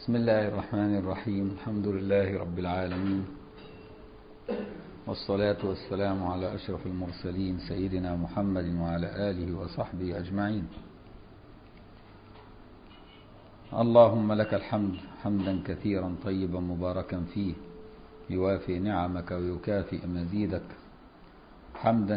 بسم الله الرحمن الرحيم الحمد لله رب العالمين والصلاة والسلام على أشرف المرسلين سيدنا محمد وعلى آله وصحبه أجمعين اللهم لك الحمد حمدا كثيرا طيبا مباركا فيه يوافي نعمك ويكافئ مزيدك حمدا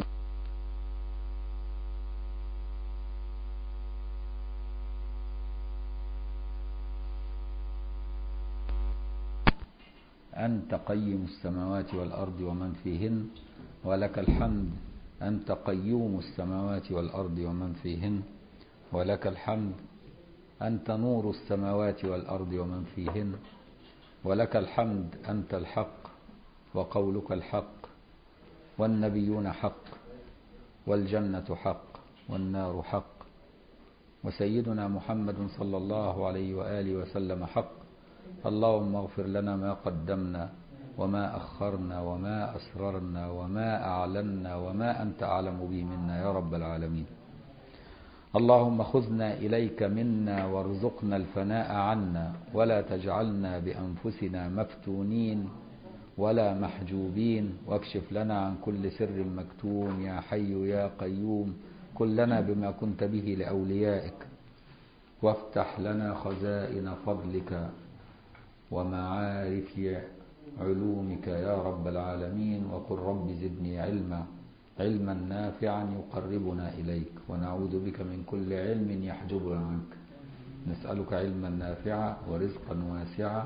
أنت قيم السماوات والأرض ومن فيهن ولك الحمد أنت قيوم السماوات والأرض ومن فيهن ولك الحمد أنت نور السماوات والأرض ومن فيهن ولك الحمد أنت الحق وقولك الحق والنبيون حق والجنة حق والنار حق وسيدنا محمد صلى الله عليه وآله وسلم حق اللهم اغفر لنا ما قدمنا وما أخرنا وما أسررنا وما أعلنا وما أنت أعلم به منا يا رب العالمين اللهم خذنا إليك منا وارزقنا الفناء عنا ولا تجعلنا بأنفسنا مفتونين ولا محجوبين واكشف لنا عن كل سر مكتوم يا حي يا قيوم كلنا بما كنت به لأوليائك وافتح لنا خزائن فضلك ومعارف علومك يا رب العالمين وقل رب زدني علما علما نافعا يقربنا إليك ونعوذ بك من كل علم يحجبنا عنك نسألك علما نافعا ورزقا واسعا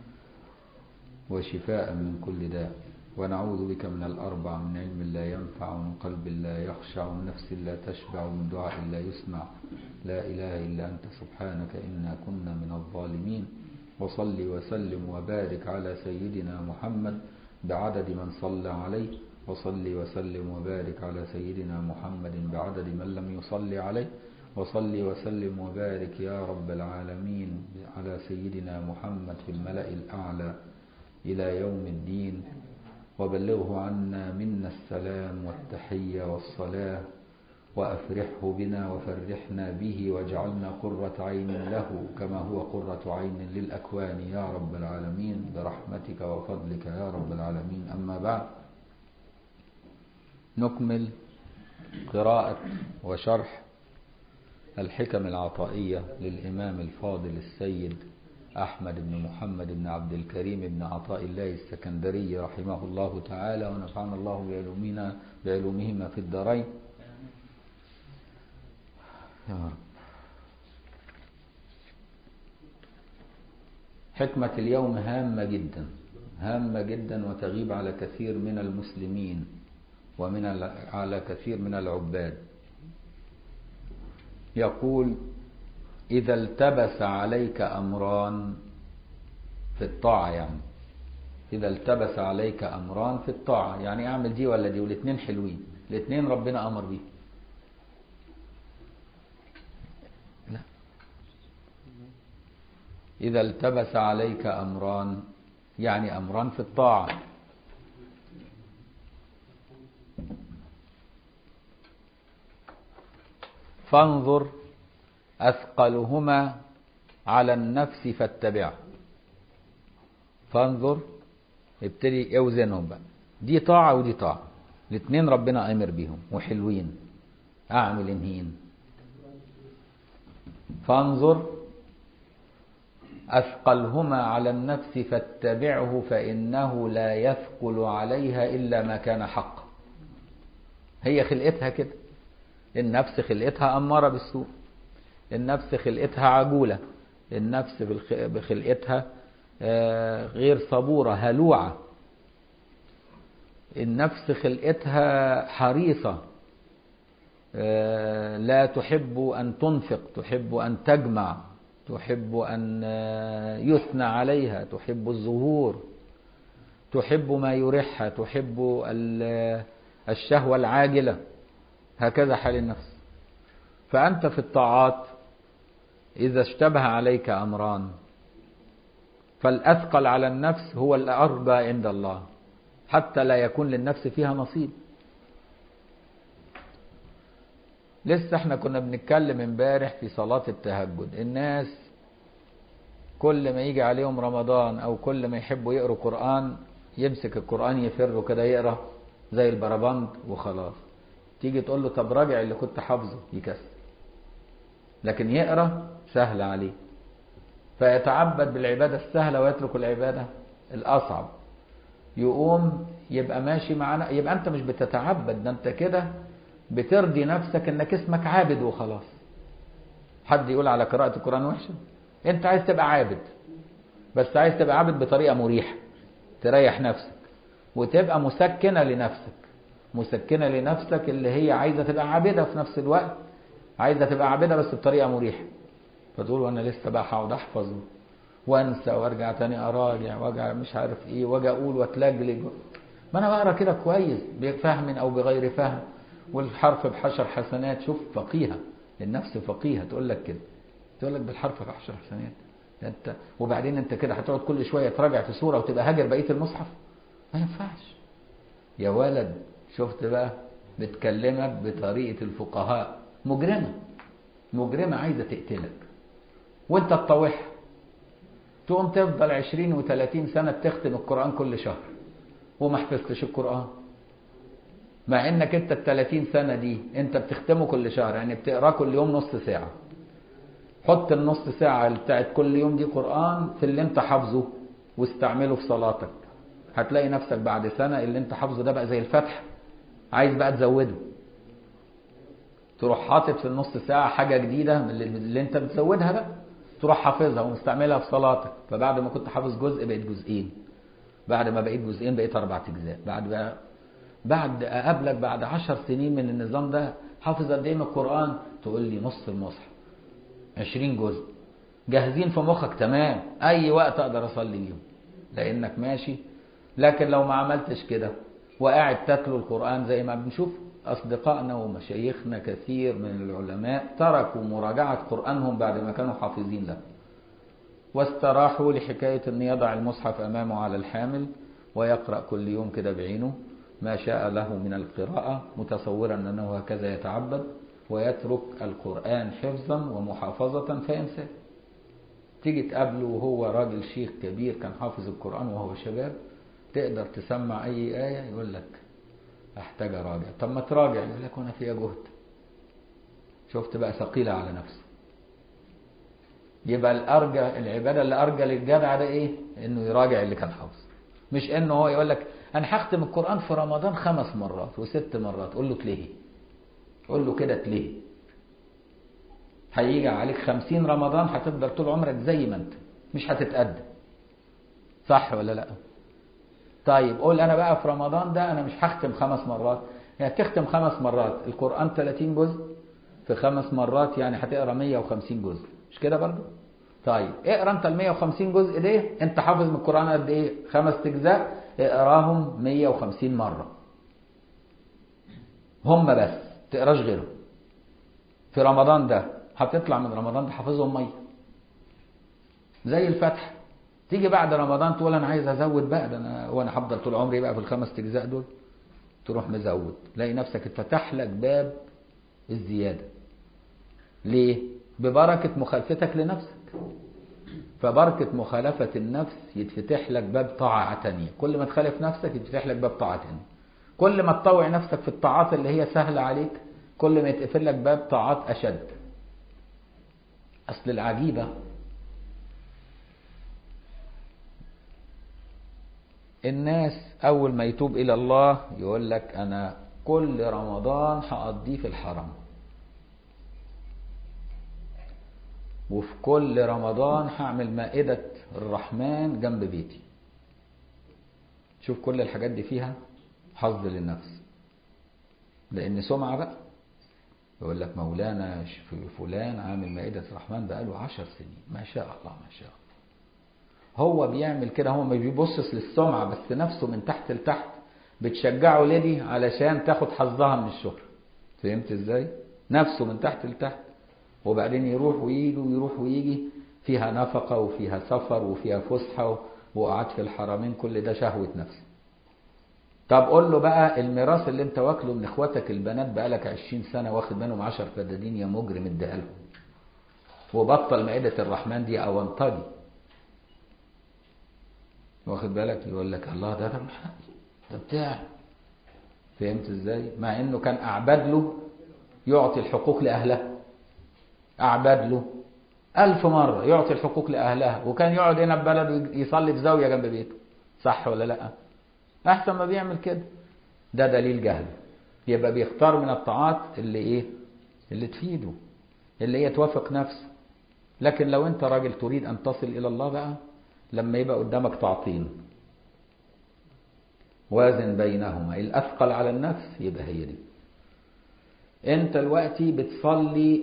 وشفاء من كل داء ونعوذ بك من الأربع من علم لا ينفع ومن قلب لا يخشع ومن نفس لا تشبع ومن دعاء لا يسمع لا إله إلا أنت سبحانك إنا كنا من الظالمين وصل وسلم وبارك على سيدنا محمد بعدد من صلى عليه وصل وسلم وبارك على سيدنا محمد بعدد من لم يصل عليه وصل وسلم وبارك يا رب العالمين على سيدنا محمد في الملأ الأعلى إلى يوم الدين وبلغه عنا منا السلام والتحية والصلاة وأفرحه بنا وفرحنا به واجعلنا قرة عين له كما هو قرة عين للأكوان يا رب العالمين برحمتك وفضلك يا رب العالمين أما بعد نكمل قراءة وشرح الحكم العطائية للإمام الفاضل السيد أحمد بن محمد بن عبد الكريم بن عطاء الله السكندري رحمه الله تعالى ونفعنا الله بعلومنا بعلومهما في الدارين يا رب حكمة اليوم هامة جدا هامة جدا وتغيب على كثير من المسلمين ومن على كثير من العباد يقول إذا التبس عليك أمران في الطاعة يعني إذا التبس عليك أمران في الطاعة يعني أعمل دي ولا دي والاثنين حلوين الاثنين ربنا أمر بيه لا إذا التبس عليك أمران يعني أمران في الطاعة فانظر أثقلهما على النفس فاتبعه فانظر ابتدي اوزنهم بقى دي طاعة ودي طاعة الاثنين ربنا أمر بيهم وحلوين أعمل انهين فانظر أثقلهما على النفس فاتبعه فإنه لا يثقل عليها إلا ما كان حقا هي خلقتها كده النفس خلقتها أمارة بالسوء النفس خلقتها عجولة النفس بخلقتها غير صبورة هلوعة النفس خلقتها حريصة لا تحب أن تنفق تحب أن تجمع تحب أن يثنى عليها تحب الظهور تحب ما يريحها تحب الشهوة العاجلة هكذا حال النفس فأنت في الطاعات إذا اشتبه عليك أمران فالأثقل على النفس هو الأرجى عند الله حتى لا يكون للنفس فيها نصيب لسه احنا كنا بنتكلم امبارح في صلاة التهجد الناس كل ما يجي عليهم رمضان او كل ما يحبوا يقروا قرآن يمسك القرآن يفر كده يقرا زي البربند وخلاص تيجي تقول له طب راجع اللي كنت حافظه يكسر لكن يقرا سهل عليه فيتعبد بالعبادة السهلة ويترك العبادة الأصعب يقوم يبقى ماشي معنا يبقى أنت مش بتتعبد ده أنت كده بترضي نفسك إنك اسمك عابد وخلاص حد يقول على قراءة القرآن وحشة أنت عايز تبقى عابد بس عايز تبقى عابد بطريقة مريحة تريح نفسك وتبقى مسكنة لنفسك مسكنة لنفسك اللي هي عايزة تبقى عابدة في نفس الوقت عايزة تبقى عابدة بس بطريقة مريحة فتقول وانا لسه بقى هقعد احفظ وانسى وارجع تاني اراجع واجع مش عارف ايه واجي اقول واتلجلج ما انا بقرا كده كويس بفهم او بغير فهم والحرف بحشر حسنات شوف فقيهه النفس فقيهه تقول لك كده تقول لك بالحرف بحشر حسنات انت وبعدين انت كده هتقعد كل شويه تراجع في سوره وتبقى هاجر بقيه المصحف ما ينفعش يا ولد شفت بقى بتكلمك بطريقه الفقهاء مجرمه مجرمه عايزه تقتلك وانت تطوعها تقوم تفضل عشرين وثلاثين سنة تختم القرآن كل شهر وما حفظتش القرآن مع انك انت الثلاثين سنة دي انت بتختمه كل شهر يعني بتقراه كل يوم نص ساعة حط النص ساعة بتاعت كل يوم دي قرآن في اللي انت حافظه واستعمله في صلاتك هتلاقي نفسك بعد سنة اللي انت حافظه ده بقى زي الفتح عايز بقى تزوده تروح حاطط في النص ساعة حاجة جديدة من اللي انت بتزودها بقى تروح حافظها ومستعملها في صلاتك فبعد ما كنت حافظ جزء بقيت جزئين بعد ما بقيت جزئين بقيت أربع أجزاء بعد بقى بعد أقابلك بعد عشر سنين من النظام ده حافظ قد إيه من القرآن تقول لي نص المصحف عشرين جزء جاهزين في مخك تمام أي وقت أقدر أصلي بيهم لأنك ماشي لكن لو ما عملتش كده وقاعد تتلو القرآن زي ما بنشوف أصدقائنا ومشايخنا كثير من العلماء تركوا مراجعة قرآنهم بعد ما كانوا حافظين له واستراحوا لحكاية أن يضع المصحف أمامه على الحامل ويقرأ كل يوم كده بعينه ما شاء له من القراءة متصورا أنه هكذا يتعبد ويترك القرآن حفظا ومحافظة فينساه تيجي تقابله وهو راجل شيخ كبير كان حافظ القرآن وهو شباب تقدر تسمع أي آية يقول لك احتاج اراجع طب ما تراجع يقول لك وانا فيها جهد شفت بقى ثقيله على نفسه يبقى الارجى العباده اللي ارجى للجدع ده ايه انه يراجع اللي كان حافظ مش انه هو يقول لك انا هختم القران في رمضان خمس مرات وست مرات قول له تلهي قول له كده تلهي هيجي عليك خمسين رمضان هتفضل طول عمرك زي ما انت مش هتتقدم صح ولا لا طيب قول انا بقى في رمضان ده انا مش هختم خمس مرات يعني تختم خمس مرات القرآن 30 جزء في خمس مرات يعني هتقرا 150 جزء مش كده برضو طيب اقرا انت ال 150 جزء دي انت حافظ من القرآن قد ايه خمس اجزاء اقراهم 150 مرة هم بس تقراش غيرهم في رمضان ده هتطلع من رمضان ده حافظهم مية زي الفتح تيجي بعد رمضان تقول انا عايز ازود بقى ده انا وانا هفضل طول عمري بقى في الخمس اجزاء دول تروح مزود تلاقي نفسك اتفتح لك باب الزياده ليه ببركه مخالفتك لنفسك فبركه مخالفه النفس يتفتح لك باب طاعه تانية كل ما تخالف نفسك يتفتح لك باب طاعه تانية كل ما تطوع نفسك في الطاعات اللي هي سهله عليك كل ما يتقفل لك باب طاعات اشد اصل العجيبه الناس أول ما يتوب إلى الله يقول لك أنا كل رمضان هقضيه في الحرم وفي كل رمضان هعمل مائدة الرحمن جنب بيتي شوف كل الحاجات دي فيها حظ للنفس لأن سمعة بقى يقول لك مولانا فلان عامل مائدة الرحمن بقاله عشر سنين ما شاء الله ما شاء الله هو بيعمل كده هو ما بيبصش للسمعة بس نفسه من تحت لتحت بتشجعه لدي علشان تاخد حظها من الشهرة فهمت ازاي نفسه من تحت لتحت وبعدين يروح ويجي ويروح ويجي فيها نفقة وفيها سفر وفيها فسحة وقعد في الحرمين كل ده شهوة نفس طب قول له بقى الميراث اللي انت واكله من اخواتك البنات بقالك عشرين سنة واخد منهم عشر فدادين يا مجرم اديها لهم وبطل مائدة الرحمن دي او انطلي واخد بالك يقول لك الله ده ده ده بتاعي فهمت ازاي مع انه كان اعبد له يعطي الحقوق لاهلها اعبد له ألف مرة يعطي الحقوق لأهلها وكان يقعد هنا في بلده يصلي في زاوية جنب بيته صح ولا لا أحسن ما بيعمل كده ده دليل جهل يبقى بيختار من الطاعات اللي إيه اللي تفيده اللي هي توافق نفسه لكن لو أنت راجل تريد أن تصل إلى الله بقى لما يبقى قدامك طاعتين وازن بينهما الأثقل على النفس يبقى هي دي أنت دلوقتي بتصلي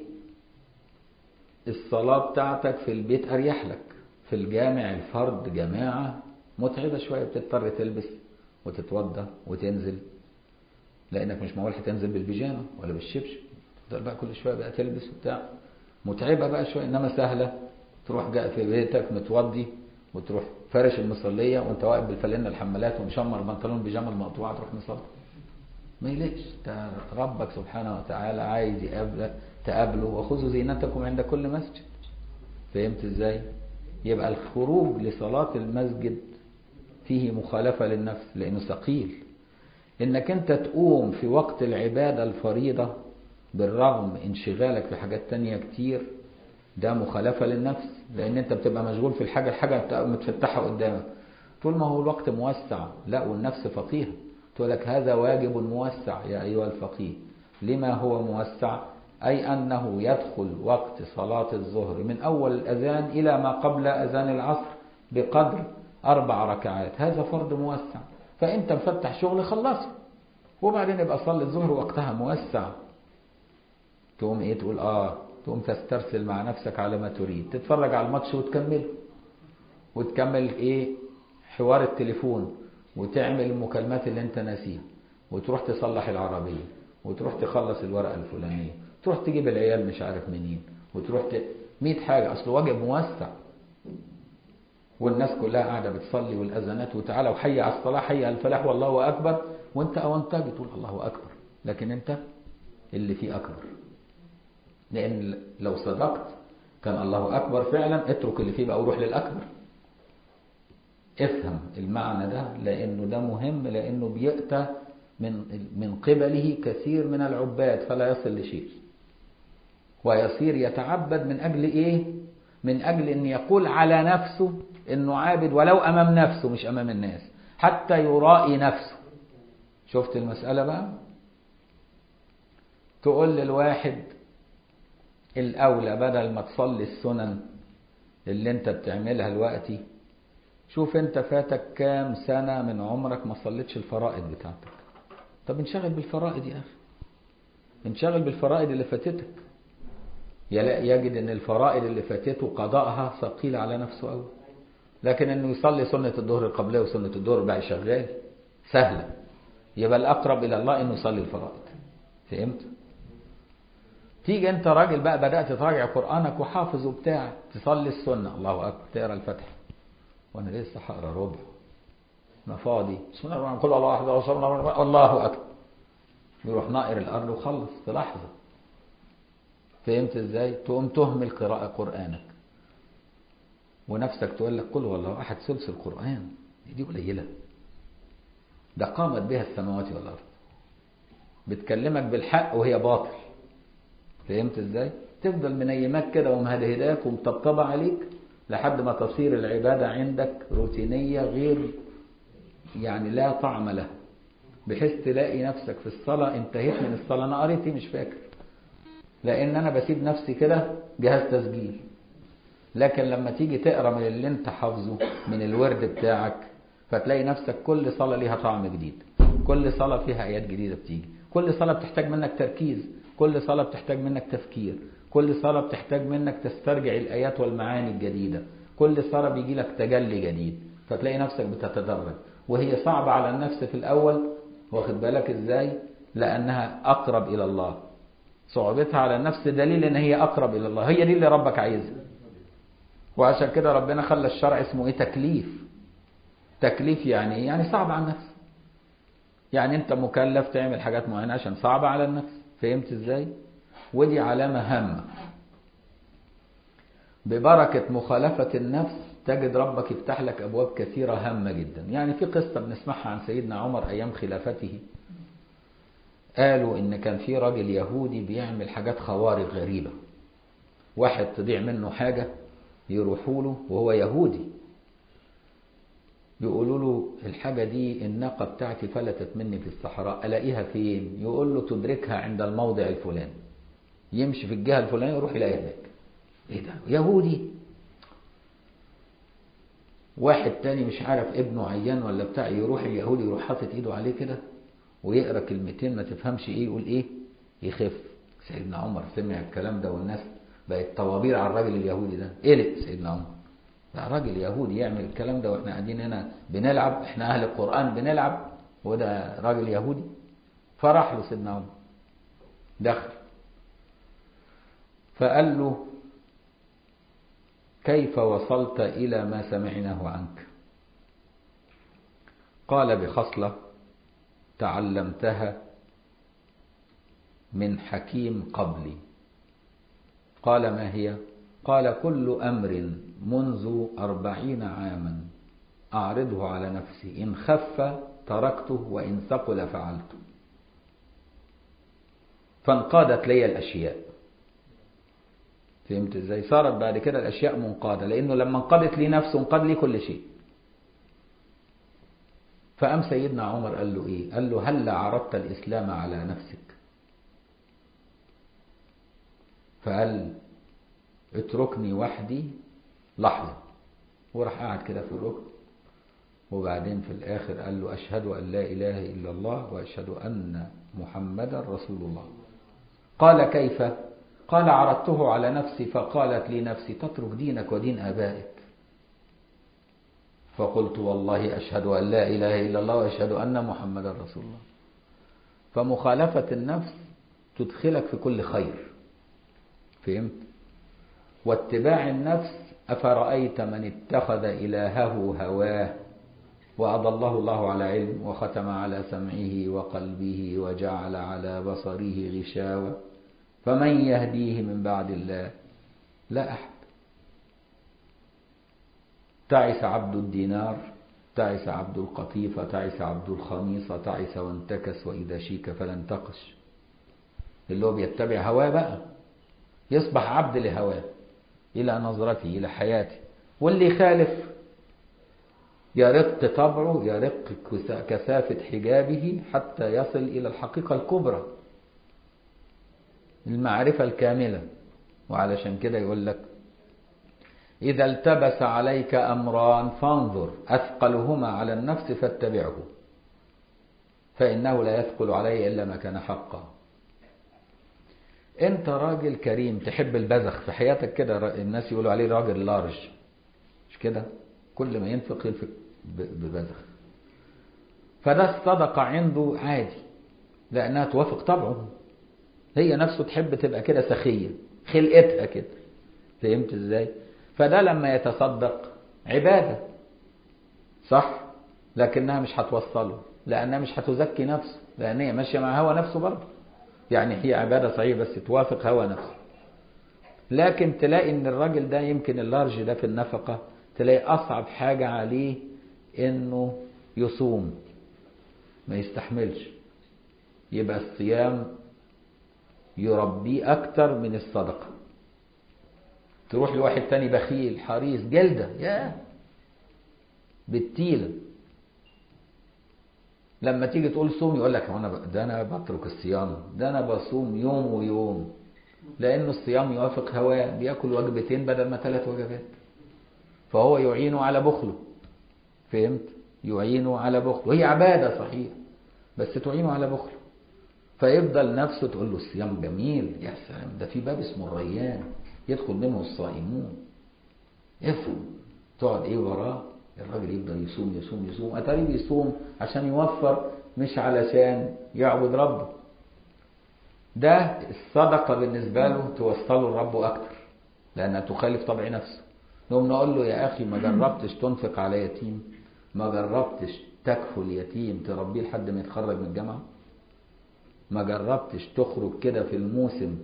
الصلاة بتاعتك في البيت أريح لك في الجامع الفرد جماعة متعبة شوية بتضطر تلبس وتتوضى وتنزل لأنك مش معقول هتنزل بالبيجامة ولا بالشبشب تفضل بقى كل شوية بقى تلبس وبتاع متعبة بقى شوية إنما سهلة تروح جاء في بيتك متوضي وتروح فارش المصلية وانت واقف بالفلنة الحمالات ومشمر البنطلون البيجامة المقطوعة تروح مصلي ما يليش ربك سبحانه وتعالى عايز يقابلك تقابله وخذوا زينتكم عند كل مسجد فهمت ازاي يبقى الخروج لصلاة المسجد فيه مخالفة للنفس لأنه ثقيل إنك أنت تقوم في وقت العبادة الفريضة بالرغم انشغالك في حاجات تانية كتير ده مخالفة للنفس لأن أنت بتبقى مشغول في الحاجة الحاجة متفتحة قدامك طول ما هو الوقت موسع لا والنفس فقيهة تقول لك هذا واجب موسع يا أيها الفقيه لما هو موسع أي أنه يدخل وقت صلاة الظهر من أول الأذان إلى ما قبل أذان العصر بقدر أربع ركعات هذا فرض موسع فأنت مفتح شغل خلصه وبعدين يبقى صلي الظهر وقتها موسع تقوم إيه تقول آه تقوم تسترسل مع نفسك على ما تريد تتفرج على الماتش وتكمله وتكمل إيه حوار التليفون وتعمل المكالمات اللي انت ناسيها وتروح تصلح العربية وتروح تخلص الورقة الفلانية تروح تجيب العيال مش عارف منين وتروح ت... 100 حاجة أصل واجب موسع والناس كلها قاعدة بتصلي والأذانات وتعالى وحي على الصلاة حي على الفلاح والله أكبر وانت أو انت بتقول الله أكبر لكن انت اللي فيه أكبر لأن لو صدقت كان الله أكبر فعلا اترك اللي فيه بقى وروح للأكبر افهم المعنى ده لأنه ده مهم لأنه بيأتى من من قبله كثير من العباد فلا يصل لشيء ويصير يتعبد من أجل إيه من أجل أن يقول على نفسه أنه عابد ولو أمام نفسه مش أمام الناس حتى يرائي نفسه شفت المسألة بقى تقول للواحد الأولى بدل ما تصلي السنن اللي انت بتعملها دلوقتي شوف انت فاتك كام سنة من عمرك ما صليتش الفرائض بتاعتك طب انشغل بالفرائض يا أخي انشغل بالفرائض اللي فاتتك يجد ان الفرائض اللي فاتته قضاءها ثقيل على نفسه قوي لكن انه يصلي سنة الظهر القبلية وسنة الظهر بقى شغال سهلة يبقى الأقرب إلى الله انه يصلي الفرائض فهمت؟ تيجي انت راجل بقى بدأت تراجع قرآنك وحافظ وبتاع تصلي السنة الله أكبر تقرا الفتح وانا لسه هقرا ربع انا فاضي بسم الله الرحمن الرحيم الله احد الله الله اكبر يروح نائر الارض وخلص في لحظه فهمت ازاي تقوم تهمل قراءه قرانك ونفسك تقول لك قل والله احد ثلث القران دي قليله ده قامت بها السماوات والارض بتكلمك بالحق وهي باطل فهمت ازاي تفضل منيماك كده ومهدهداك ومطبطبه عليك لحد ما تصير العبادة عندك روتينية غير يعني لا طعم لها بحيث تلاقي نفسك في الصلاة انتهيت من الصلاة أنا قريتي مش فاكر لأن أنا بسيب نفسي كده جهاز تسجيل لكن لما تيجي تقرا من اللي انت حافظه من الورد بتاعك فتلاقي نفسك كل صلاة ليها طعم جديد كل صلاة فيها آيات جديدة بتيجي كل صلاة بتحتاج منك تركيز كل صلاة بتحتاج منك تفكير كل صلاة بتحتاج منك تسترجع الآيات والمعاني الجديدة كل صلاة بيجي لك تجلي جديد فتلاقي نفسك بتتدرج وهي صعبة على النفس في الأول واخد بالك إزاي لأنها أقرب إلى الله صعوبتها على النفس دليل إن هي أقرب إلى الله هي دي اللي ربك عايزها وعشان كده ربنا خلى الشرع اسمه إيه تكليف تكليف يعني إيه يعني صعب على النفس يعني أنت مكلف تعمل حاجات معينة عشان صعبة على النفس فهمت إزاي ودي علامة هامة ببركة مخالفة النفس تجد ربك يفتح لك أبواب كثيرة هامة جدا يعني في قصة بنسمعها عن سيدنا عمر أيام خلافته قالوا إن كان في راجل يهودي بيعمل حاجات خوارق غريبة واحد تضيع منه حاجة يروحوا له وهو يهودي يقولوا له الحاجة دي الناقة بتاعتي فلتت مني في الصحراء ألاقيها فين يقول له تدركها عند الموضع الفلاني يمشي في الجهة الفلانية يروح يلاقيها هناك ايه ده يهودي واحد تاني مش عارف ابنه عيان ولا بتاع يروح اليهودي يروح حاطط ايده عليه كده ويقرا كلمتين ما تفهمش ايه يقول ايه يخف سيدنا عمر سمع الكلام ده والناس بقت طوابير على الراجل اليهودي ده قلق سيدنا عمر ده راجل يهودي يعمل الكلام ده واحنا قاعدين هنا بنلعب احنا اهل القران بنلعب وده راجل يهودي فراح له سيدنا عمر دخل فقال له كيف وصلت إلى ما سمعناه عنك قال بخصلة تعلمتها من حكيم قبلي قال ما هي قال كل أمر منذ أربعين عاما أعرضه على نفسي إن خف تركته وإن ثقل فعلته فانقادت لي الأشياء فهمت ازاي صارت بعد كده الاشياء منقاده لانه لما انقادت لي نفسه انقاد لي كل شيء فقام سيدنا عمر قال له ايه قال له هل عرضت الاسلام على نفسك فقال اتركني وحدي لحظه وراح قاعد كده في الركن وبعدين في الاخر قال له اشهد ان لا اله الا الله واشهد ان محمدا رسول الله قال كيف قال عرضته على نفسي فقالت لي نفسي تترك دينك ودين آبائك فقلت والله أشهد أن لا إله إلا الله وأشهد أن محمدا رسول الله فمخالفة النفس تدخلك في كل خير فهمت واتباع النفس أفرأيت من اتخذ إلهه هواه وأضله الله على علم وختم على سمعه وقلبه وجعل على بصره غشاوة فمن يهديه من بعد الله لا أحد تعس عبد الدينار تعس عبد القطيفة تعس عبد الخميصة تعس وانتكس وإذا شيك فلا انتقش اللي هو بيتبع هواه بقى يصبح عبد لهواه إلى نظرته إلى حياته واللي يخالف يرق طبعه يرق كثافة حجابه حتى يصل إلى الحقيقة الكبرى المعرفة الكاملة وعلشان كده يقول لك إذا التبس عليك أمران فانظر أثقلهما على النفس فاتبعه فإنه لا يثقل علي إلا ما كان حقا أنت راجل كريم تحب البذخ في حياتك كده الناس يقولوا عليه راجل لارج مش كده كل ما ينفق ينفق ببذخ فده الصدقة عنده عادي لأنها توافق طبعه هي نفسه تحب تبقى كده سخية خلقتها كده فهمت ازاي فده لما يتصدق عبادة صح لكنها مش هتوصله لأنها مش هتزكي نفسه لأن هي ماشية مع هوى نفسه برضه يعني هي عبادة صحيح بس توافق هوى نفسه لكن تلاقي ان الراجل ده يمكن اللارج ده في النفقة تلاقي أصعب حاجة عليه انه يصوم ما يستحملش يبقى الصيام يربيه أكتر من الصدقة تروح لواحد تاني بخيل حريص جلدة يا بالتيلة لما تيجي تقول صوم يقول لك انا ده انا بترك الصيام ده انا بصوم يوم ويوم لانه الصيام يوافق هواه بياكل وجبتين بدل ما ثلاث وجبات فهو يعينه على بخله فهمت يعينه على بخله هي عباده صحيح بس تعينه على بخله فيفضل نفسه تقول له الصيام جميل يا سلام ده في باب اسمه الريان يدخل منه الصائمون افهم تقعد ايه وراه الراجل يفضل يصوم يصوم يصوم اتاري بيصوم عشان يوفر مش علشان يعبد ربه ده الصدقة بالنسبة له توصله لربه أكتر لأنها تخالف طبع نفسه نقوم نقول له يا أخي ما جربتش تنفق على يتيم ما جربتش تكفل يتيم تربيه لحد ما يتخرج من الجامعة ما جربتش تخرج كده في الموسم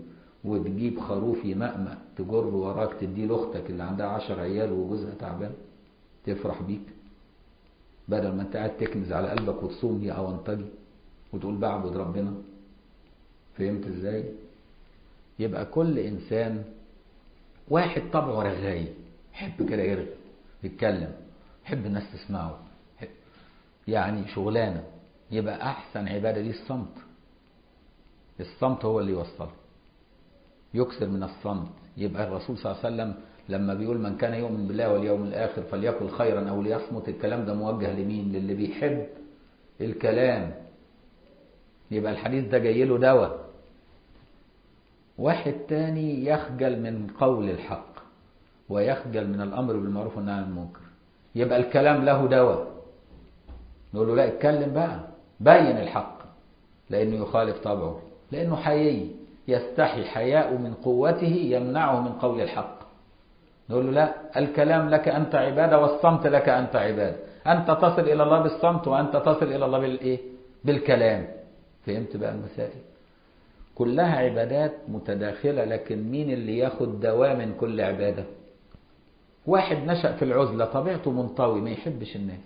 وتجيب خروف يمأمأ تجر وراك تديه لاختك اللي عندها عشر عيال وجوزها تعبان تفرح بيك بدل ما انت قاعد تكنز على قلبك وتصوم يا اونطجي وتقول بعبد ربنا فهمت ازاي يبقى كل انسان واحد طبعه رغاي يحب كده يرغي يتكلم يحب الناس تسمعه يعني شغلانه يبقى احسن عباده دي الصمت الصمت هو اللي يوصله يكثر من الصمت يبقى الرسول صلى الله عليه وسلم لما بيقول من كان يؤمن بالله واليوم الآخر فليقل خيرا أو ليصمت الكلام ده موجه لمين للي بيحب الكلام يبقى الحديث ده جاي له دواء واحد تاني يخجل من قول الحق ويخجل من الأمر بالمعروف والنهي عن المنكر يبقى الكلام له دواء نقول له لا اتكلم بقى بين الحق لأنه يخالف طبعه لأنه حيي يستحي حياء من قوته يمنعه من قول الحق نقول له لا الكلام لك أنت عبادة والصمت لك أنت عبادة أنت تصل إلى الله بالصمت وأنت تصل إلى الله بالإيه؟ بالكلام فهمت بقى المسائل كلها عبادات متداخلة لكن مين اللي ياخد دواء من كل عبادة واحد نشأ في العزلة طبيعته منطوي ما يحبش الناس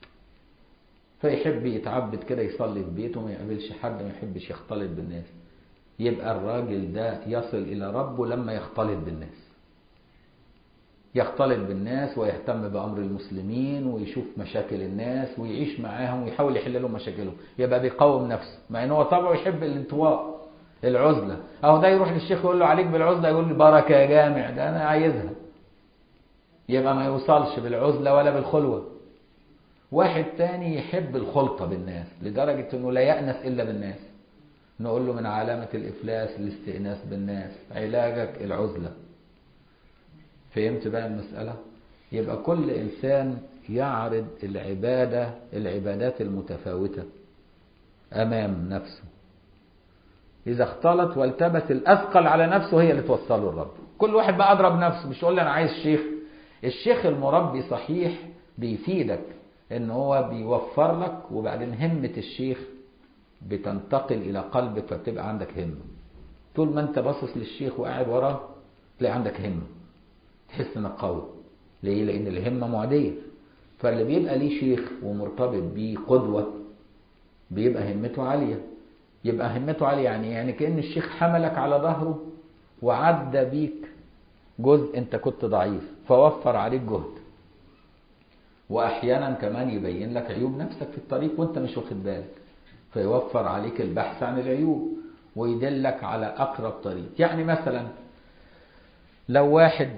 فيحب يتعبد كده يصلي في بيته ما يقابلش حد ما يحبش يختلط بالناس يبقى الراجل ده يصل إلى ربه لما يختلط بالناس يختلط بالناس ويهتم بأمر المسلمين ويشوف مشاكل الناس ويعيش معاهم ويحاول يحل لهم مشاكلهم يبقى بيقاوم نفسه مع ان هو طبعه يحب الانطواء العزلة اهو ده يروح للشيخ يقول له عليك بالعزلة يقول له بركة يا جامع ده انا عايزها يبقى ما يوصلش بالعزلة ولا بالخلوة واحد تاني يحب الخلطة بالناس لدرجة انه لا يأنس الا بالناس نقول له من علامة الإفلاس الاستئناس بالناس علاجك العزلة فهمت بقى المسألة يبقى كل إنسان يعرض العبادة العبادات المتفاوتة أمام نفسه إذا اختلط والتبس الأثقل على نفسه هي اللي توصله الرب كل واحد بقى أضرب نفسه مش يقول لي أنا عايز شيخ الشيخ المربي صحيح بيفيدك إن هو بيوفر لك وبعدين همة الشيخ بتنتقل إلى قلبك فبتبقى عندك همة طول ما أنت باصص للشيخ وقاعد وراه تلاقي عندك همة تحس انك قوي ليه لان الهمه معديه فاللي بيبقى ليه شيخ ومرتبط بيه قدوه بيبقى همته عاليه يبقى همته عاليه يعني يعني كان الشيخ حملك على ظهره وعدى بيك جزء انت كنت ضعيف فوفر عليك جهد واحيانا كمان يبين لك عيوب نفسك في الطريق وانت مش واخد بالك فيوفر عليك البحث عن العيوب ويدلك على اقرب طريق يعني مثلا لو واحد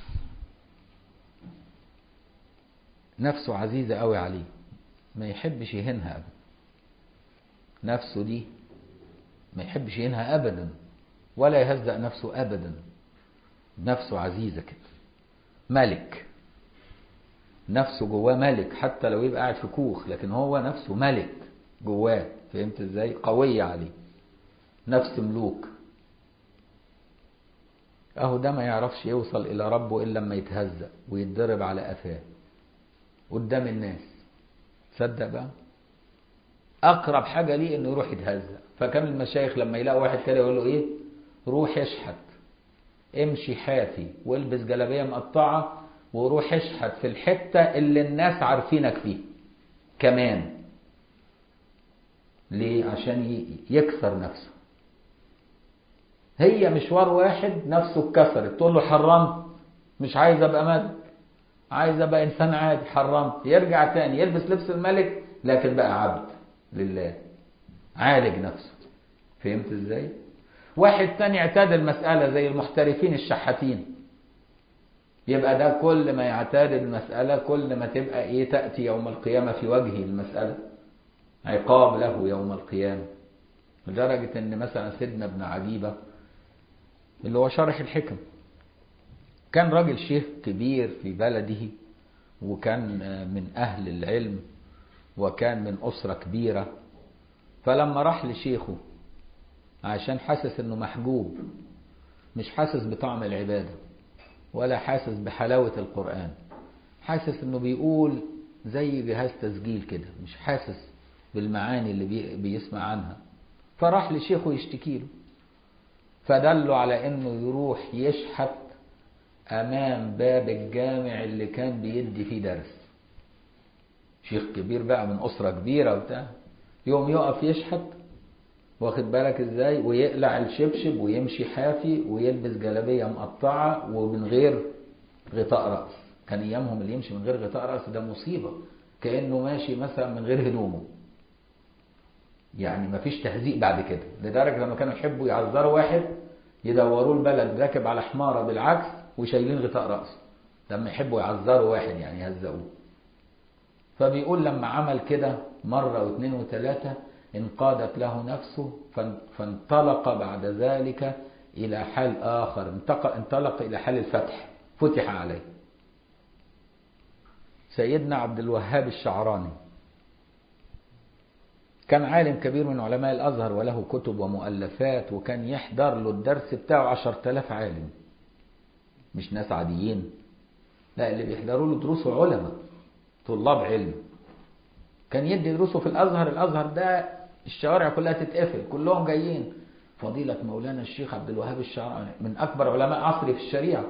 نفسه عزيزة قوي عليه ما يحبش يهينها أبدا نفسه دي ما يحبش يهينها أبدا ولا يهزأ نفسه أبدا نفسه عزيزة كده ملك نفسه جواه ملك حتى لو يبقى قاعد في كوخ لكن هو نفسه ملك جواه فهمت ازاي قوية عليه نفس ملوك اهو ده ما يعرفش يوصل الى ربه الا لما يتهزأ ويتضرب على قفاه قدام الناس تصدق بقى اقرب حاجه ليه انه يروح يتهزأ فكان المشايخ لما يلاقوا واحد كده يقول له ايه روح اشحت امشي حافي والبس جلابيه مقطعه وروح اشحت في الحته اللي الناس عارفينك فيها كمان ليه عشان يكسر نفسه هي مشوار واحد نفسه اتكسرت تقول له حرمت مش عايز ابقى ملك عايز ابقى انسان عادي حرمت يرجع تاني يلبس لبس الملك لكن بقى عبد لله عالج نفسه فهمت ازاي واحد تاني اعتاد المسألة زي المحترفين الشحاتين يبقى ده كل ما يعتاد المسألة كل ما تبقى ايه تأتي يوم القيامة في وجهه المسألة عقاب له يوم القيامة لدرجة ان مثلا سيدنا ابن عجيبة اللي هو شارح الحكم كان راجل شيخ كبير في بلده وكان من أهل العلم وكان من أسرة كبيرة فلما راح لشيخه عشان حاسس انه محجوب مش حاسس بطعم العبادة ولا حاسس بحلاوة القرآن حاسس انه بيقول زي جهاز تسجيل كده مش حاسس بالمعاني اللي بي بيسمع عنها فراح لشيخه يشتكي له فدلوا على انه يروح يشحت امام باب الجامع اللي كان بيدي فيه درس شيخ كبير بقى من اسره كبيره وبتاع يوم يقف يشحت واخد بالك ازاي ويقلع الشبشب ويمشي حافي ويلبس جلابيه مقطعه ومن غير غطاء راس كان ايامهم اللي يمشي من غير غطاء راس ده مصيبه كانه ماشي مثلا من غير هدومه يعني مفيش تهزيء بعد كده لدرجه لما كانوا يحبوا يعذروا واحد يدوروا البلد راكب على حماره بالعكس وشايلين غطاء راسه لما يحبوا يعذروا واحد يعني يهزقوه فبيقول لما عمل كده مرة واثنين وثلاثة انقادت له نفسه فانطلق بعد ذلك إلى حال آخر انطلق إلى حال الفتح فتح عليه سيدنا عبد الوهاب الشعراني كان عالم كبير من علماء الأزهر وله كتب ومؤلفات وكان يحضر له الدرس بتاعه عشر تلاف عالم مش ناس عاديين لا اللي بيحضروا له دروسه علماء طلاب علم كان يدي دروسه في الازهر الازهر ده الشوارع كلها تتقفل كلهم جايين فضيلة مولانا الشيخ عبد الوهاب الشعراني من اكبر علماء عصري في الشريعة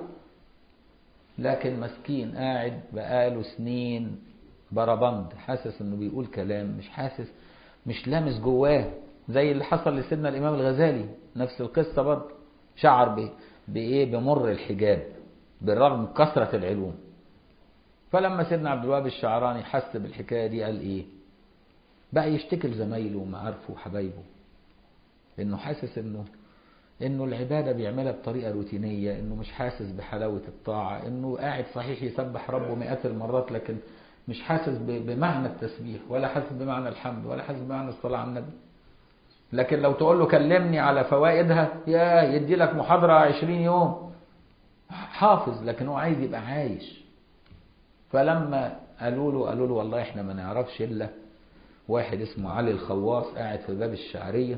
لكن مسكين قاعد بقاله سنين بربند حاسس انه بيقول كلام مش حاسس مش لامس جواه زي اللي حصل لسيدنا الامام الغزالي نفس القصة برضه شعر ب... بايه بمر الحجاب بالرغم من كثرة العلوم فلما سيدنا عبد الوهاب الشعراني حس بالحكايه دي قال ايه بقى يشتكي لزمايله ومعارفه وحبايبه انه حاسس انه انه العباده بيعملها بطريقه روتينيه انه مش حاسس بحلاوه الطاعه انه قاعد صحيح يسبح ربه مئات المرات لكن مش حاسس بمعنى التسبيح ولا حاسس بمعنى الحمد ولا حاسس بمعنى الصلاه على النبي لكن لو تقول له كلمني على فوائدها يا يدي لك محاضره 20 يوم حافظ لكن هو عايز يبقى عايش فلما قالوا له قالوا له والله احنا ما نعرفش الا واحد اسمه علي الخواص قاعد في باب الشعريه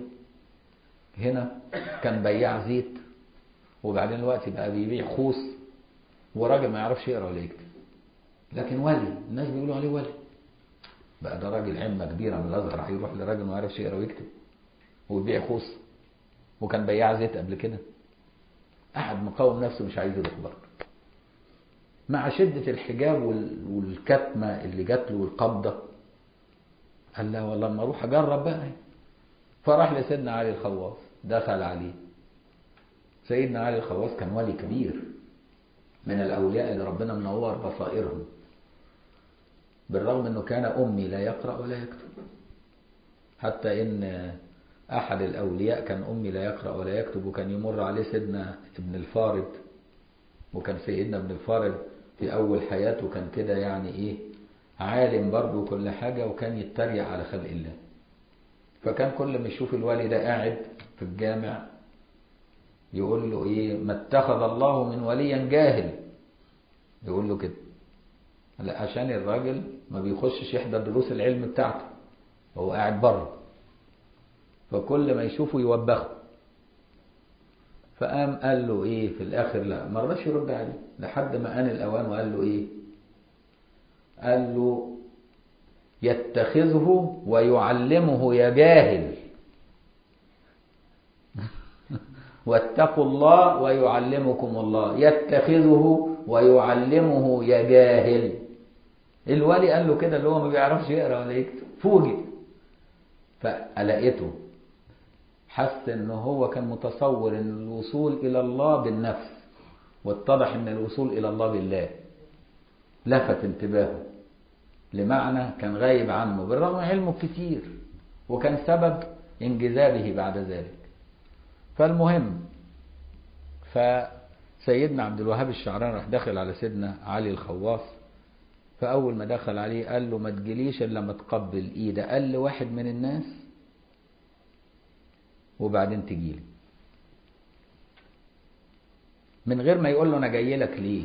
هنا كان بياع زيت وبعدين الوقت بقى بيبيع خوص وراجل ما يعرفش يقرا ولا يكتب لكن ولي الناس بيقولوا عليه ولي بقى ده راجل عمه كبيره من الازهر هيروح لراجل ما يعرفش يقرا ويكتب ويبيع خوص وكان بياع زيت قبل كده قاعد مقاوم نفسه مش عايز يروح برضه مع شدة الحجاب والكتمة اللي جات له والقبضة قال لا والله ما اروح اجرب بقى فراح لسيدنا علي الخواص دخل عليه سيدنا علي الخواص كان ولي كبير من الاولياء اللي ربنا منور بصائرهم بالرغم انه كان امي لا يقرا ولا يكتب حتى ان احد الاولياء كان امي لا يقرا ولا يكتب وكان يمر عليه سيدنا ابن الفارض وكان سيدنا ابن الفارض في أول حياته كان كده يعني إيه عالم برضه وكل حاجة وكان يتريق على خلق الله فكان كل ما يشوف الوالي ده قاعد في الجامع يقول له إيه ما اتخذ الله من وليا جاهل يقول له كده لا عشان الراجل ما بيخشش يحضر دروس العلم بتاعته هو قاعد بره فكل ما يشوفه يوبخه فقام قال له ايه في الاخر لا ما رضاش يرد عليه لحد ما ان الاوان وقال له ايه قال له يتخذه ويعلمه يا جاهل واتقوا الله ويعلمكم الله يتخذه ويعلمه يا جاهل الولي قال له كده اللي هو ما بيعرفش يقرا ولا يكتب فوجئ فلقيته حس ان هو كان متصور ان الوصول الى الله بالنفس واتضح ان الوصول الى الله بالله لفت انتباهه لمعنى كان غايب عنه بالرغم من علمه كتير وكان سبب انجذابه بعد ذلك فالمهم فسيدنا عبد الوهاب الشعراني راح داخل على سيدنا علي الخواص فأول ما دخل عليه قال له ما تجيليش إلا ما تقبل إيد أقل واحد من الناس وبعدين تجيلي من غير ما يقول له أنا جاي لك ليه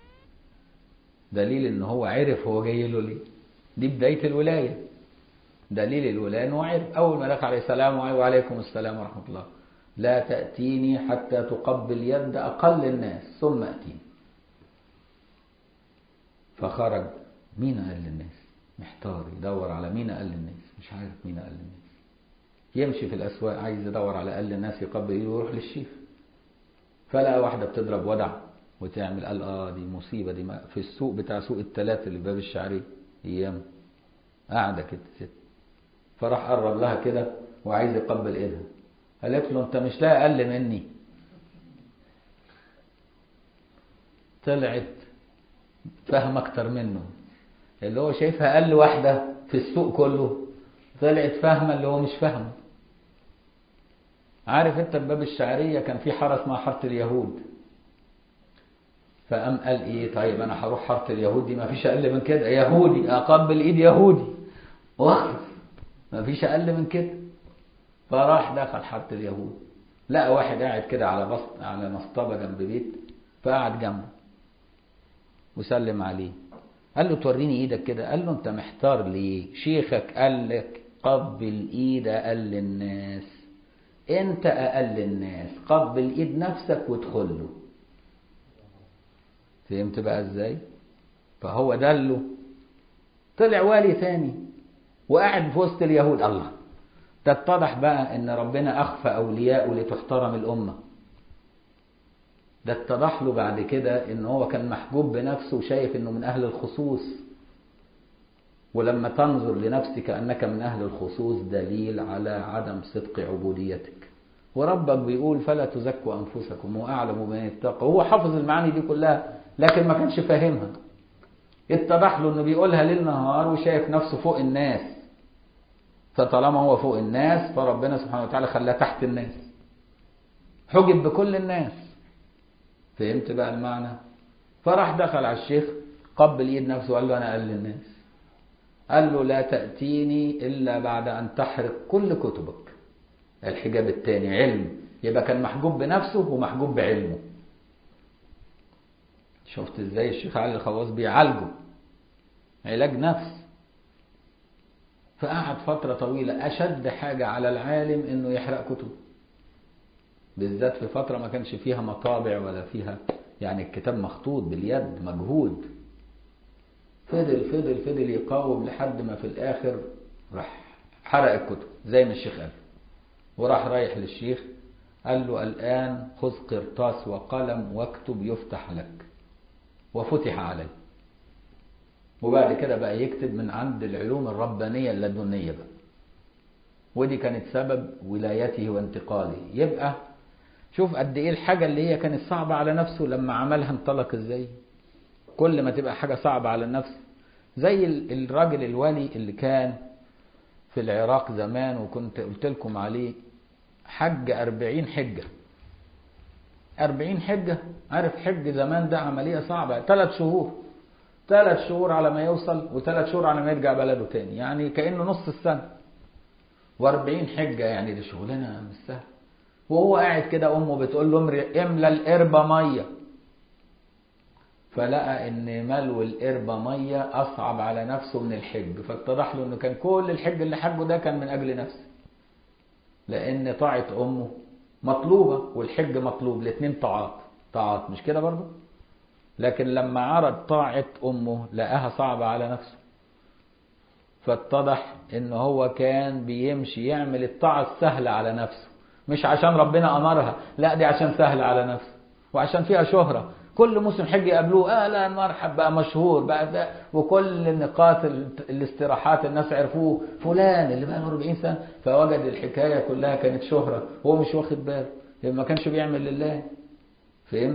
دليل إن هو عرف هو جاي له ليه دي بداية الولاية دليل الولاية إنه عرف أول ما دخل عليه السلام وعليكم السلام ورحمة الله لا تأتيني حتى تقبل يد أقل الناس ثم أتيني فخرج مين قال للناس محتار يدور على مين قال للناس مش عارف مين قال للناس يمشي في الأسواق عايز يدور على قال للناس يقبل ايده ويروح للشيخ فلقى واحدة بتضرب ودع وتعمل قال اه دي مصيبة دي ما في السوق بتاع سوق التلات اللي في باب الشعرية ايام قاعدة كده ست فراح قرب لها كده وعايز يقبل ايدها قالت له انت مش لاقي اقل مني طلعت فاهم اكتر منه اللي هو شايفها اقل واحدة في السوق كله طلعت فاهمة اللي هو مش فاهمه عارف انت في باب الشعرية كان في حارة اسمها حارة اليهود فقام قال ايه طيب انا هروح حارة اليهود دي ما فيش اقل من كده يهودي اقبل ايد يهودي واخلص ما فيش اقل من كده فراح دخل حارة اليهود لقى واحد قاعد كده على بسط على مصطبة جنب بيت فقعد جنبه وسلم عليه قال له توريني ايدك كده قال له انت محتار ليه شيخك قال لك قبل ايد اقل الناس انت اقل الناس قبل ايد نفسك وادخل له فهمت بقى ازاي فهو دله طلع والي ثاني وقاعد في وسط اليهود الله تتضح بقى ان ربنا اخفى اولياءه لتحترم الامه ده اتضح له بعد كده ان هو كان محجوب بنفسه وشايف انه من اهل الخصوص ولما تنظر لنفسك انك من اهل الخصوص دليل على عدم صدق عبوديتك وربك بيقول فلا تزكوا انفسكم واعلم بمن يتقى هو حافظ المعاني دي كلها لكن ما كانش فاهمها اتضح له انه بيقولها ليل نهار وشايف نفسه فوق الناس فطالما هو فوق الناس فربنا سبحانه وتعالى خلاه تحت الناس حجب بكل الناس فهمت بقى المعنى فراح دخل على الشيخ قبل ايد نفسه وقال له انا اقل الناس قال له لا تأتيني إلا بعد أن تحرق كل كتبك الحجاب الثاني علم يبقى كان محجوب بنفسه ومحجوب بعلمه شفت ازاي الشيخ علي الخواص بيعالجه علاج نفس فقعد فترة طويلة أشد حاجة على العالم إنه يحرق كتب بالذات في فترة ما كانش فيها مطابع ولا فيها يعني الكتاب مخطوط باليد مجهود فضل فضل فضل يقاوم لحد ما في الآخر راح حرق الكتب زي ما الشيخ قال وراح رايح للشيخ قال له الآن خذ قرطاس وقلم واكتب يفتح لك وفتح عليه وبعد كده بقى يكتب من عند العلوم الربانية اللدنية بقى ودي كانت سبب ولايته وانتقاله يبقى شوف قد ايه الحاجة اللي هي كانت صعبة على نفسه لما عملها انطلق ازاي كل ما تبقى حاجة صعبة على النفس زي الراجل الولي اللي كان في العراق زمان وكنت قلت لكم عليه حج أربعين حجة أربعين حجة عارف حج زمان ده عملية صعبة ثلاث شهور ثلاث شهور على ما يوصل وثلاث شهور على ما يرجع بلده تاني يعني كأنه نص السنة وأربعين حجة يعني دي شغلانة مش سهل وهو قاعد كده أمه بتقول له املى القربة مية فلقى ان ملو القربة مية اصعب على نفسه من الحج فاتضح له انه كان كل الحج اللي حجه ده كان من اجل نفسه لان طاعة امه مطلوبة والحج مطلوب الاثنين طاعات طاعات مش كده برضو لكن لما عرض طاعة امه لقاها صعبة على نفسه فاتضح ان هو كان بيمشي يعمل الطاعة السهلة على نفسه مش عشان ربنا امرها لا دي عشان سهلة على نفسه وعشان فيها شهرة كل موسم حج يقابلوه اه لا مرحب بقى مشهور بقى ده وكل نقاط الاستراحات الناس عرفوه فلان اللي بقى له 40 سنه فوجد الحكايه كلها كانت شهره هو مش واخد باله ما كانش بيعمل لله فهمت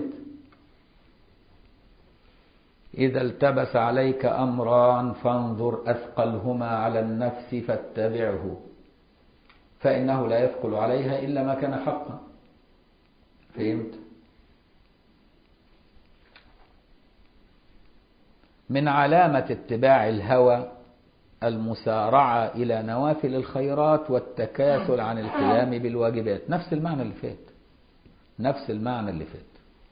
إذا التبس عليك أمران فانظر أثقلهما على النفس فاتبعه فإنه لا يثقل عليها إلا ما كان حقا فهمت؟ من علامة اتباع الهوى المسارعة إلى نوافل الخيرات والتكاسل عن القيام بالواجبات نفس المعنى اللي فات نفس المعنى اللي فات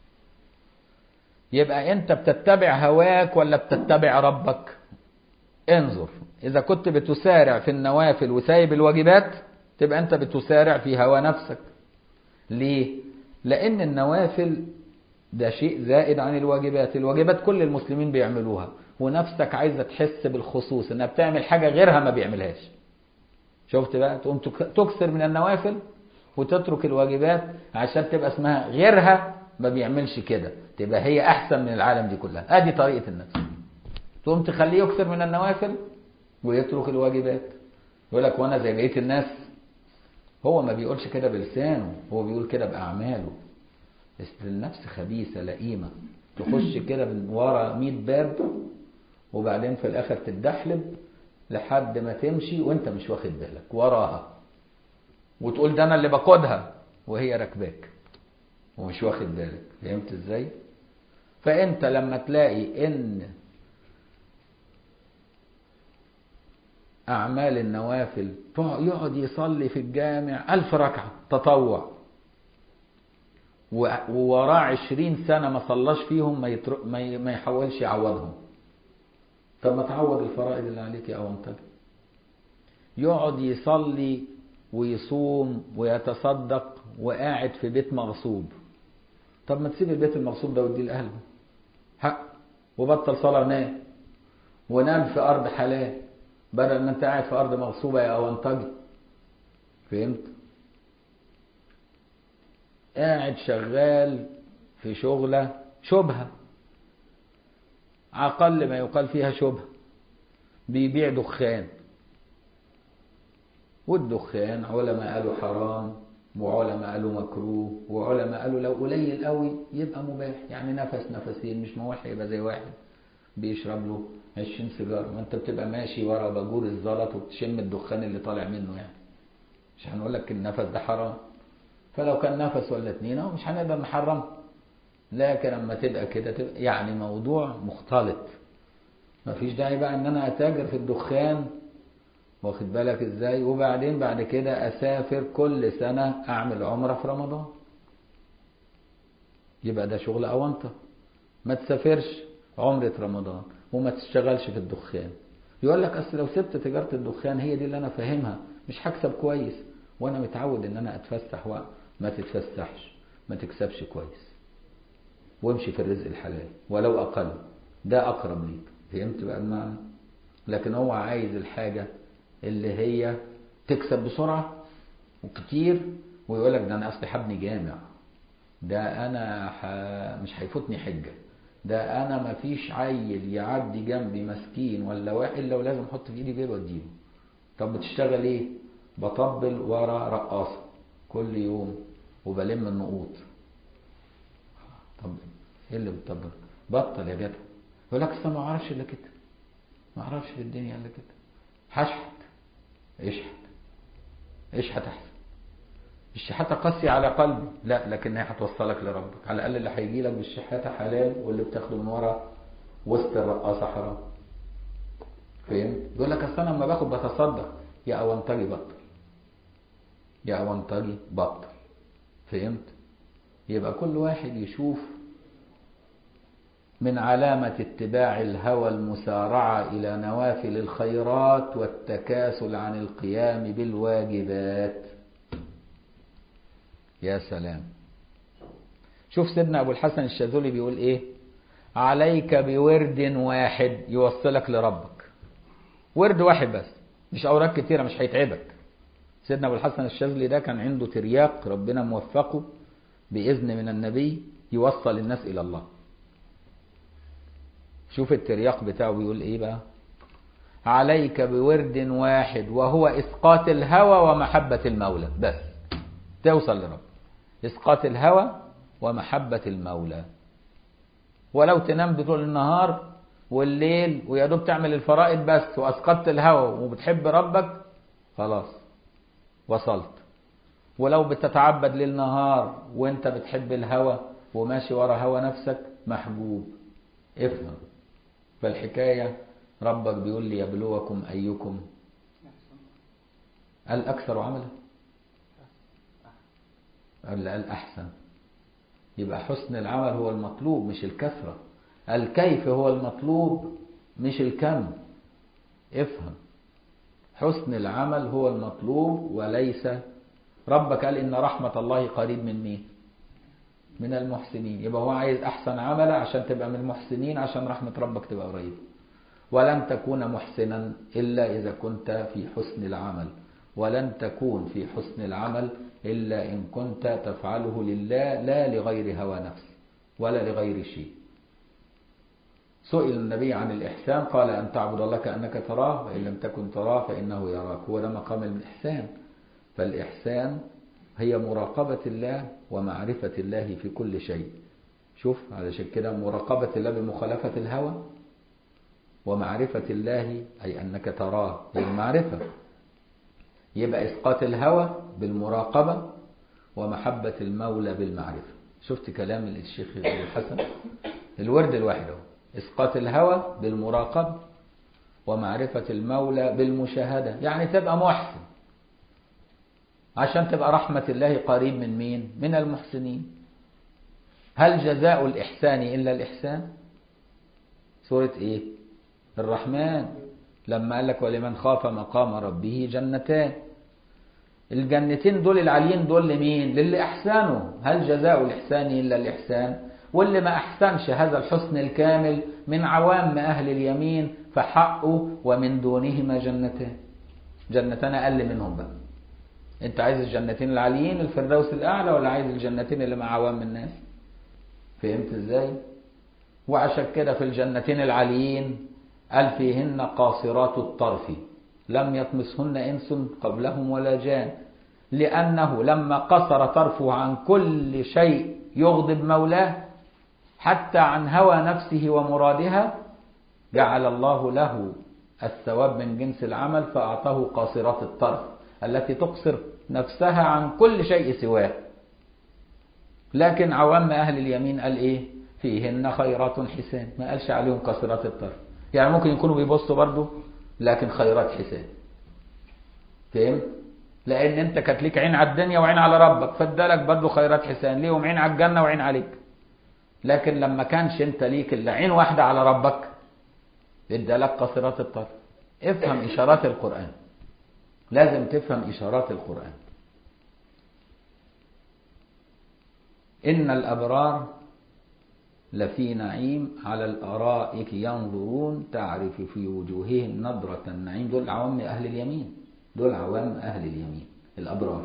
يبقى أنت بتتبع هواك ولا بتتبع ربك انظر إذا كنت بتسارع في النوافل وسايب الواجبات تبقى أنت بتسارع في هوى نفسك ليه؟ لأن النوافل ده شيء زائد عن الواجبات الواجبات كل المسلمين بيعملوها ونفسك عايزة تحس بالخصوص انها بتعمل حاجة غيرها ما بيعملهاش شفت بقى تقوم تكسر من النوافل وتترك الواجبات عشان تبقى اسمها غيرها ما بيعملش كده تبقى هي احسن من العالم دي كلها ادي طريقه النفس تقوم تخليه يكثر من النوافل ويترك الواجبات يقول لك وانا زي بقيه الناس هو ما بيقولش كده بلسانه هو بيقول كده باعماله بس النفس خبيثه لئيمه تخش كده من ورا 100 باب وبعدين في الاخر تتدحلب لحد ما تمشي وانت مش واخد بالك وراها وتقول ده انا اللي بقودها وهي راكباك ومش واخد بالك فهمت ازاي فانت لما تلاقي ان اعمال النوافل يقعد يصلي في الجامع الف ركعة تطوع ووراه عشرين سنة ما صلاش فيهم ما, يتر... ما, ي... ما يحاولش يعوضهم طب ما تعوض الفرائض اللي عليك يا أونتج يقعد يصلي ويصوم ويتصدق وقاعد في بيت مغصوب طب ما تسيب البيت المغصوب ده وتديه لأهله حق وبطل صلاة ونام ونام في أرض حلال بدل ما انت قاعد في أرض مغصوبة يا أونتجي فهمت؟ قاعد شغال في شغلة شبهة أقل ما يقال فيها شبهة بيبيع دخان والدخان علماء قالوا حرام وعلماء قالوا مكروه وعلماء قالوا لو قليل قوي يبقى مباح يعني نفس نفسين مش موحي يبقى زي واحد بيشرب له 20 سيجاره ما انت بتبقى ماشي ورا باجور الزلط وبتشم الدخان اللي طالع منه يعني مش هنقول لك النفس ده حرام فلو كان نفس ولا اتنين اهو مش هنقدر نحرمه لكن لما تبقى كده تبقى يعني موضوع مختلط مفيش داعي بقى ان انا اتاجر في الدخان واخد بالك ازاي وبعدين بعد كده اسافر كل سنة اعمل عمرة في رمضان يبقى ده شغل اونطة ما تسافرش عمرة رمضان وما تشتغلش في الدخان يقول لك اصل لو سبت تجارة الدخان هي دي اللي انا فاهمها مش هكسب كويس وانا متعود ان انا اتفسح وما تتفسحش ما تكسبش كويس وامشي في الرزق الحلال ولو اقل ده اقرب ليك فهمت بقى المعنى لكن هو عايز الحاجة اللي هي تكسب بسرعة وكتير ويقول لك ده انا اصلي هبني جامع ده انا ح... مش هيفوتني حجة ده انا ما فيش عيل يعدي جنبي مسكين ولا واحد الا ولازم احط في ايدي بيض واديله طب بتشتغل ايه بطبل ورا رقاصة كل يوم وبلم النقوط طب ايه اللي بتطبل بطل يا جدع يقول لك اصل ما اعرفش الا كده ما اعرفش في الدنيا الا كده هشحت اشحت اشحت احسن الشحاتة قاسية على قلبي لا لكن هي هتوصلك لربك على الاقل اللي هيجي لك بالشحاتة حلال واللي بتاخده من ورا وسط الرقاصة حرام فهمت يقول لك اصل انا لما باخد بتصدق يا اونطجي بطل يا اونطجي بطل فهمت يبقى كل واحد يشوف من علامة اتباع الهوى المسارعة إلى نوافل الخيرات والتكاسل عن القيام بالواجبات يا سلام شوف سيدنا أبو الحسن الشاذلي بيقول إيه عليك بورد واحد يوصلك لربك ورد واحد بس مش أوراق كتيرة مش هيتعبك سيدنا أبو الحسن الشاذلي ده كان عنده ترياق ربنا موفقه بإذن من النبي يوصل الناس إلى الله شوف الترياق بتاعه بيقول ايه بقى عليك بورد واحد وهو اسقاط الهوى ومحبة المولى بس توصل لرب اسقاط الهوى ومحبة المولى ولو تنام طول النهار والليل ويا دوب تعمل الفرائض بس واسقطت الهوى وبتحب ربك خلاص وصلت ولو بتتعبد ليل نهار وانت بتحب الهوى وماشي ورا هوى نفسك محجوب افهم فالحكاية ربك بيقول لي يبلوكم أيكم الأكثر عملا ولا الأحسن يبقى حسن العمل هو المطلوب مش الكثرة الكيف هو المطلوب مش الكم افهم حسن العمل هو المطلوب وليس ربك قال إن رحمة الله قريب من مين من المحسنين يبقى هو عايز أحسن عمل عشان تبقى من المحسنين عشان رحمة ربك تبقى قريبة ولن تكون محسنا إلا إذا كنت في حسن العمل ولن تكون في حسن العمل إلا إن كنت تفعله لله لا لغير هوى نفس ولا لغير شيء سئل النبي عن الإحسان قال أن تعبد الله كأنك تراه وإن لم تكن تراه فإنه يراك هو ده مقام الإحسان فالإحسان هي مراقبة الله ومعرفة الله في كل شيء شوف علشان كده مراقبة الله بمخالفة الهوى ومعرفة الله أي أنك تراه هي المعرفة يبقى إسقاط الهوى بالمراقبة ومحبة المولى بالمعرفة شفت كلام الشيخ الحسن الورد الواحد اهو إسقاط الهوى بالمراقبة ومعرفة المولى بالمشاهدة يعني تبقى محسن عشان تبقى رحمة الله قريب من مين من المحسنين هل جزاء الإحسان إلا الإحسان سورة إيه الرحمن لما قال لك ولمن خاف مقام ربه جنتان الجنتين دول العاليين دول لمين للي أحسنوا هل جزاء الإحسان إلا الإحسان واللي ما أحسنش هذا الحسن الكامل من عوام أهل اليمين فحقه ومن دونهما جنتان جنتان أقل منهم بقى انت عايز الجنتين العاليين الفردوس الأعلى ولا عايز الجنتين اللي مع عوام الناس فهمت ازاي وعشان كده في الجنتين العاليين قال فيهن قاصرات الطرف لم يطمسهن إنس قبلهم ولا جان لأنه لما قصر طرفه عن كل شيء يغضب مولاه حتى عن هوى نفسه ومرادها جعل الله له الثواب من جنس العمل فأعطاه قاصرات الطرف التي تقصر نفسها عن كل شيء سواه لكن عوام أهل اليمين قال إيه فيهن خيرات حسان ما قالش عليهم قاصرات الطرف يعني ممكن يكونوا بيبصوا برضه لكن خيرات حسان فهمت لان انت كانت ليك عين على الدنيا وعين على ربك فادالك برضه خيرات حسان ليهم عين على الجنه وعين عليك لكن لما كانش انت ليك الا عين واحده على ربك ادالك قاصرات الطرف افهم اشارات القران لازم تفهم اشارات القران ان الابرار لفي نعيم على الارائك ينظرون تعرف في وجوههم نضره النعيم دول عوام اهل اليمين دول عوام أهل اليمين الأبرار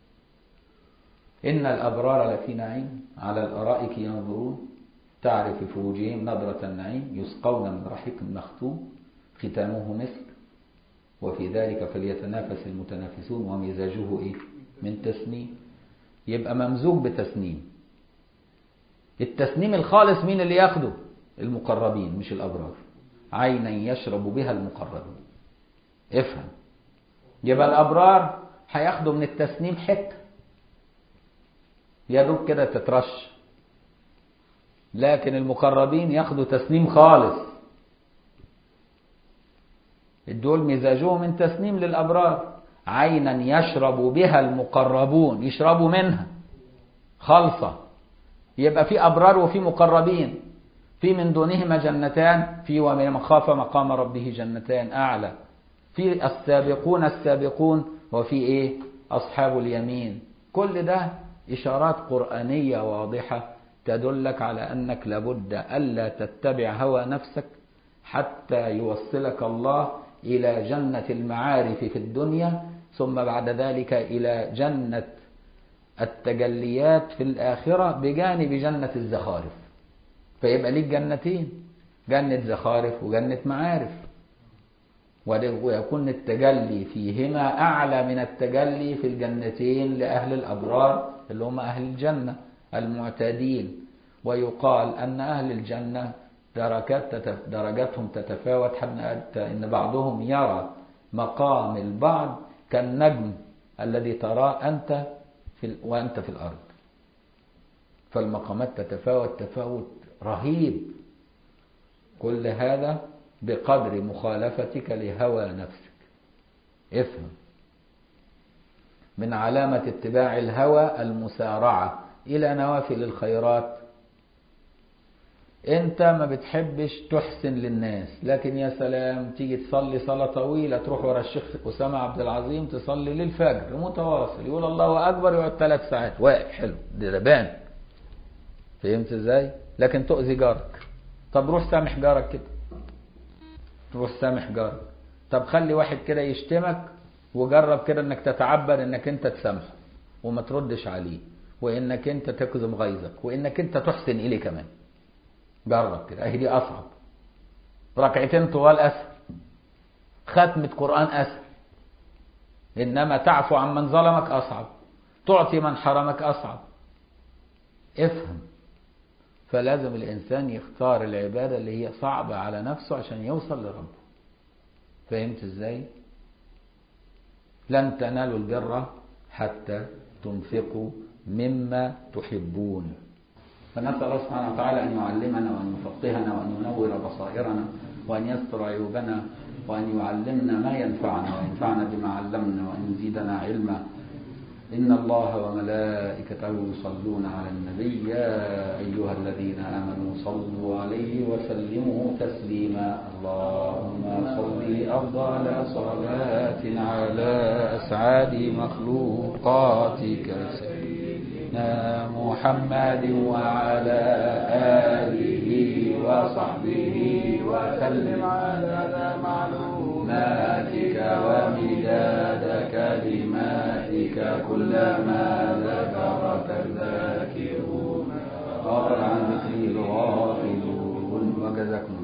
إن الأبرار لفي نعيم على الأرائك ينظرون تعرف في وجوههم نظرة النعيم يسقون من رحيق مختوم ختامه مسك وفي ذلك فليتنافس المتنافسون ومزاجه إيه؟ من تسنيم يبقى ممزوج بتسنيم التسنيم الخالص مين اللي ياخده المقربين مش الأبرار عينا يشرب بها المقربون افهم يبقى الأبرار هياخدوا من التسنيم حتة يا دوب كده تترش لكن المقربين ياخدوا تسنيم خالص الدول مزاجهم من تسنيم للأبرار عينا يشرب بها المقربون يشربوا منها خالصة يبقى في أبرار وفي مقربين في من دونهما جنتان في ومن خاف مقام ربه جنتان أعلى في السابقون السابقون وفي ايه اصحاب اليمين كل ده اشارات قرانيه واضحه تدلك على انك لابد الا تتبع هوى نفسك حتى يوصلك الله الى جنه المعارف في الدنيا ثم بعد ذلك الى جنه التجليات في الاخره بجانب جنه الزخارف فيبقى ليك جنتين جنه زخارف وجنه معارف ويكون التجلي فيهما أعلى من التجلي في الجنتين لأهل الأبرار اللي هم أهل الجنة المعتادين ويقال أن أهل الجنة درجات تتف... درجاتهم تتفاوت حتى أن بعضهم يرى مقام البعض كالنجم الذي تراه أنت في ال... وأنت في الأرض فالمقامات تتفاوت تفاوت رهيب كل هذا بقدر مخالفتك لهوى نفسك افهم من علامة اتباع الهوى المسارعة إلى نوافل الخيرات انت ما بتحبش تحسن للناس لكن يا سلام تيجي تصلي صلاة طويلة تروح ورا الشيخ أسامة عبد العظيم تصلي للفجر متواصل يقول الله أكبر يقعد ثلاث ساعات واقف حلو ده بان فهمت ازاي لكن تؤذي جارك طب روح سامح جارك كده روح سامح جارك طب خلي واحد كده يشتمك وجرب كده انك تتعبد انك انت تسامحه وما تردش عليه وانك انت تكظم غيظك وانك انت تحسن اليه كمان جرب كده اهي دي اصعب ركعتين طوال اسهل ختمة قرآن اسهل انما تعفو عن من ظلمك اصعب تعطي من حرمك اصعب افهم فلازم الانسان يختار العبادة اللي هي صعبة على نفسه عشان يوصل لربه فهمت ازاي لن تنالوا البر حتى تنفقوا مما تحبون فنسأل الله سبحانه وتعالى أن يعلمنا وأن يفقهنا وأن ينور بصائرنا وأن يستر عيوبنا وأن يعلمنا ما ينفعنا وينفعنا بما علمنا وأن يزيدنا علما إن الله وملائكته يصلون على النبي يا أيها الذين آمنوا صلوا عليه وسلموا تسليما اللهم صل أفضل صلاة على أسعد مخلوقاتك سيدنا محمد وعلى آله وصحبه وسلم على معلوماتك ومداد كلماتك كلما